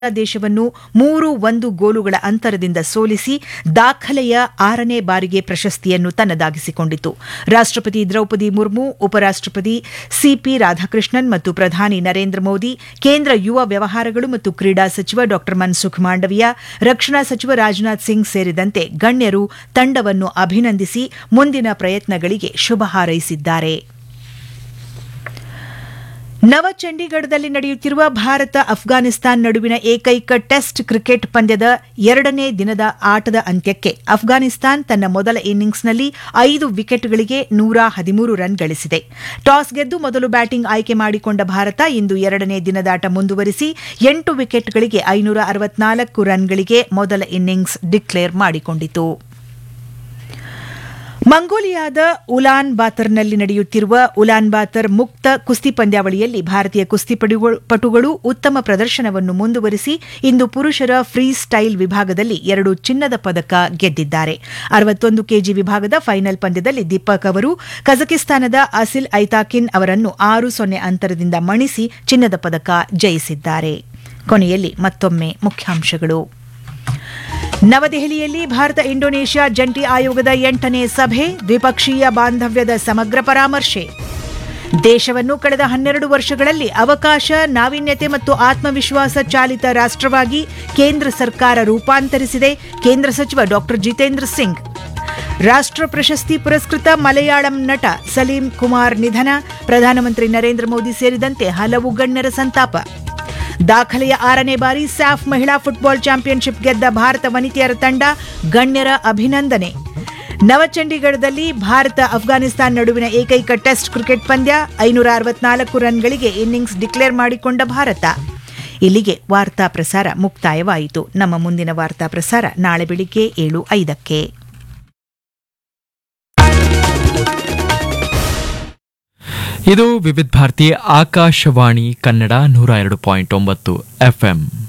ದೇಶವನ್ನು ಮೂರು ಒಂದು ಗೋಲುಗಳ ಅಂತರದಿಂದ ಸೋಲಿಸಿ ದಾಖಲೆಯ ಆರನೇ ಬಾರಿಗೆ ಪ್ರಶಸ್ತಿಯನ್ನು ತನ್ನದಾಗಿಸಿಕೊಂಡಿತು ರಾಷ್ಟ್ರಪತಿ ದ್ರೌಪದಿ ಮುರ್ಮು ಉಪರಾಷ್ಟ್ರಪತಿ ಸಿಪಿ ರಾಧಾಕೃಷ್ಣನ್ ಮತ್ತು ಪ್ರಧಾನಿ ನರೇಂದ್ರ ಮೋದಿ ಕೇಂದ್ರ ಯುವ ವ್ಯವಹಾರಗಳು ಮತ್ತು ಕ್ರೀಡಾ ಸಚಿವ ಡಾ ಮನ್ಸುಖ್ ಮಾಂಡವಿಯಾ ರಕ್ಷಣಾ ಸಚಿವ ರಾಜನಾಥ್ ಸಿಂಗ್ ಸೇರಿದಂತೆ ಗಣ್ಯರು ತಂಡವನ್ನು ಅಭಿನಂದಿಸಿ ಮುಂದಿನ ಪ್ರಯತ್ನಗಳಿಗೆ ಶುಭ ಹಾರೈಸಿದ್ದಾರೆ ನವ ಚಂಡೀಗಢದಲ್ಲಿ ನಡೆಯುತ್ತಿರುವ ಭಾರತ ಅಫ್ಘಾನಿಸ್ತಾನ್ ನಡುವಿನ ಏಕೈಕ ಟೆಸ್ಟ್ ಕ್ರಿಕೆಟ್ ಪಂದ್ಯದ ಎರಡನೇ ದಿನದ ಆಟದ ಅಂತ್ಯಕ್ಕೆ ಅಫ್ಘಾನಿಸ್ತಾನ್ ತನ್ನ ಮೊದಲ ಇನ್ನಿಂಗ್ಸ್ನಲ್ಲಿ ಐದು ವಿಕೆಟ್ಗಳಿಗೆ ನೂರ ಹದಿಮೂರು ರನ್ ಗಳಿಸಿದೆ ಟಾಸ್ ಗೆದ್ದು ಮೊದಲು ಬ್ಯಾಟಿಂಗ್ ಆಯ್ಕೆ ಮಾಡಿಕೊಂಡ ಭಾರತ ಇಂದು ಎರಡನೇ ದಿನದಾಟ ಮುಂದುವರಿಸಿ ಎಂಟು ವಿಕೆಟ್ಗಳಿಗೆ ಐನೂರ ಅರವತ್ನಾಲ್ಕು ರನ್ಗಳಿಗೆ ಮೊದಲ ಇನ್ನಿಂಗ್ಸ್ ಡಿಕ್ಲೇರ್ ಮಾಡಿಕೊಂಡಿತು ಮಂಗೋಲಿಯಾದ ಉಲಾನ್ ಬಾತರ್ನಲ್ಲಿ ನಡೆಯುತ್ತಿರುವ ಉಲಾನ್ ಬಾತರ್ ಮುಕ್ತ ಕುಸ್ತಿ ಪಂದ್ಯಾವಳಿಯಲ್ಲಿ ಭಾರತೀಯ ಕುಸ್ತಿಪಟುಗಳು ಉತ್ತಮ ಪ್ರದರ್ಶನವನ್ನು ಮುಂದುವರಿಸಿ ಇಂದು ಪುರುಷರ ಫ್ರೀ ಸ್ಟೈಲ್ ವಿಭಾಗದಲ್ಲಿ ಎರಡು ಚಿನ್ನದ ಪದಕ ಗೆದ್ದಿದ್ದಾರೆ ಅರವತ್ತೊಂದು ಕೆಜಿ ವಿಭಾಗದ ಫೈನಲ್ ಪಂದ್ಯದಲ್ಲಿ ದೀಪಕ್ ಅವರು ಕಜಕಿಸ್ತಾನದ ಅಸಿಲ್ ಐತಾಕಿನ್ ಅವರನ್ನು ಆರು ಸೊನ್ನೆ ಅಂತರದಿಂದ ಮಣಿಸಿ ಚಿನ್ನದ ಪದಕ ಜಯಿಸಿದ್ದಾರೆ ಕೊನೆಯಲ್ಲಿ ಮತ್ತೊಮ್ಮೆ ಮುಖ್ಯಾಂಶಗಳು ನವದೆಹಲಿಯಲ್ಲಿ ಭಾರತ ಇಂಡೋನೇಷ್ಯಾ ಜಂಟಿ ಆಯೋಗದ ಎಂಟನೇ ಸಭೆ ದ್ವಿಪಕ್ಷೀಯ ಬಾಂಧವ್ಯದ ಸಮಗ್ರ ಪರಾಮರ್ಶೆ ದೇಶವನ್ನು ಕಳೆದ ಹನ್ನೆರಡು ವರ್ಷಗಳಲ್ಲಿ ಅವಕಾಶ ನಾವೀನ್ಯತೆ ಮತ್ತು ಆತ್ಮವಿಶ್ವಾಸ ಚಾಲಿತ ರಾಷ್ಟ್ರವಾಗಿ ಕೇಂದ್ರ ಸರ್ಕಾರ ರೂಪಾಂತರಿಸಿದೆ ಕೇಂದ್ರ ಸಚಿವ ಡಾ ಜಿತೇಂದ್ರ ಸಿಂಗ್ ರಾಷ್ಟ್ರ ಪ್ರಶಸ್ತಿ ಪುರಸ್ಕೃತ ಮಲಯಾಳಂ ನಟ ಸಲೀಂ ಕುಮಾರ್ ನಿಧನ ಪ್ರಧಾನಮಂತ್ರಿ ನರೇಂದ್ರ ಮೋದಿ ಸೇರಿದಂತೆ ಹಲವು ಗಣ್ಯರ ಸಂತಾಪ ದಾಖಲೆಯ ಆರನೇ ಬಾರಿ ಸ್ಯಾಫ್ ಮಹಿಳಾ ಫುಟ್ಬಾಲ್ ಚಾಂಪಿಯನ್ಶಿಪ್ ಗೆದ್ದ ಭಾರತ ವನಿತೆಯರ ತಂಡ ಗಣ್ಯರ ಅಭಿನಂದನೆ ನವಚಂಡೀಗಢದಲ್ಲಿ ಭಾರತ ಅಫ್ಘಾನಿಸ್ತಾನ ನಡುವಿನ ಏಕೈಕ ಟೆಸ್ಟ್ ಕ್ರಿಕೆಟ್ ಪಂದ್ಯ ಐನೂರ ಅರವತ್ನಾಲ್ಕು ರನ್ಗಳಿಗೆ ಇನ್ನಿಂಗ್ಸ್ ಡಿಕ್ಲೇರ್ ಮಾಡಿಕೊಂಡ ಭಾರತ ಇಲ್ಲಿಗೆ ವಾರ್ತಾ ಪ್ರಸಾರ ಮುಕ್ತಾಯವಾಯಿತು ನಮ್ಮ ಮುಂದಿನ ವಾರ್ತಾ ಪ್ರಸಾರ ನಾಳೆ ಬೆಳಿಗ್ಗೆ ಏಳು ಐದಕ್ಕೆ ಇದು ವಿವಿಧ ಭಾರತಿ ಆಕಾಶವಾಣಿ ಕನ್ನಡ ನೂರ ಎರಡು ಪಾಯಿಂಟ್ ಒಂಬತ್ತು ಎಫ್ಎಂ